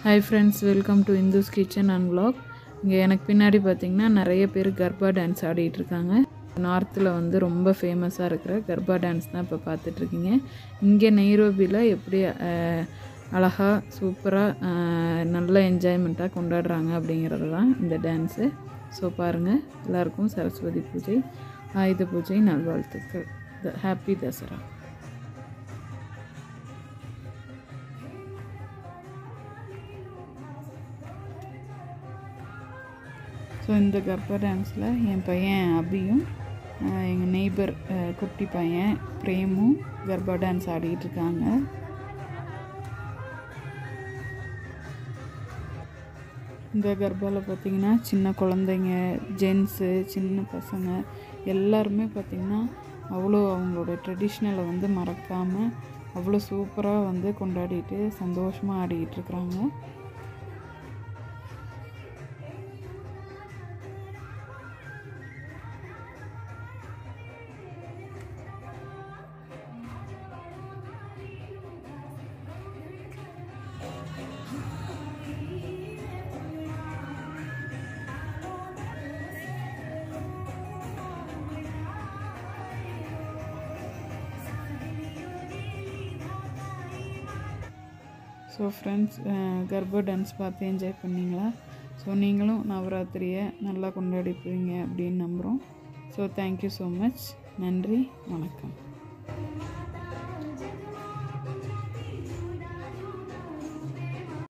hi friends welcome to Indhu's kitchen and vlog இங்கே எனக்கு பின்னாடி பார்த்தீங்கன்னா நிறைய பேர் கர்பா டான்ஸ் ஆடிட்டு இருக்காங்க நார்த்தில் வந்து ரொம்ப ஃபேமஸாக இருக்கிற கர்பா டான்ஸ் தான் இப்போ பார்த்துட்ருக்கீங்க இங்கே நெய்ரோபியில் எப்படி அஹ், அழகா சூப்பராக நல்ல என்ஜாய்மெண்ட்டாக கொண்டாடுறாங்க அப்படிங்கிறது தான் இந்த டான்ஸு ஸோ பாருங்கள் எல்லாருக்கும் சரஸ்வதி பூஜை ஆயுத பூஜை நல்வாழ்த்துக்கள் ஹாப்பி தசரா ஸோ இந்த கர்ப்பா டான்ஸில் என் பையன் அபியும் எங்கள் நெய்பர் குட்டி பையன் பிரேமும் கர்ப்பா டான்ஸ் ஆடிட்டு இருக்காங்க இந்த கர்ப்பாவில் பார்த்தீங்கன்னா சின்ன குழந்தைங்க ஜென்ஸு சின்ன பசங்க எல்லாருமே பார்த்திங்கன்னா அவ்வளோ அவங்களோட ட்ரெடிஷ்னலை வந்து மறக்காமல் அவ்வளோ சூப்பராக வந்து கொண்டாடிட்டு சந்தோஷமாக ஆடிக்கிட்டு இருக்கிறாங்க ஸோ ஃப்ரெண்ட்ஸ் கர்ப்பா டான்ஸ் பார்த்து என்ஜாய் பண்ணீங்களா ஸோ நீங்களும் நவராத்திரியை நல்லா கொண்டாடிப்பீங்க அப்படின்னு நம்புகிறோம் ஸோ தேங்க்யூ ஸோ மச் நன்றி வணக்கம்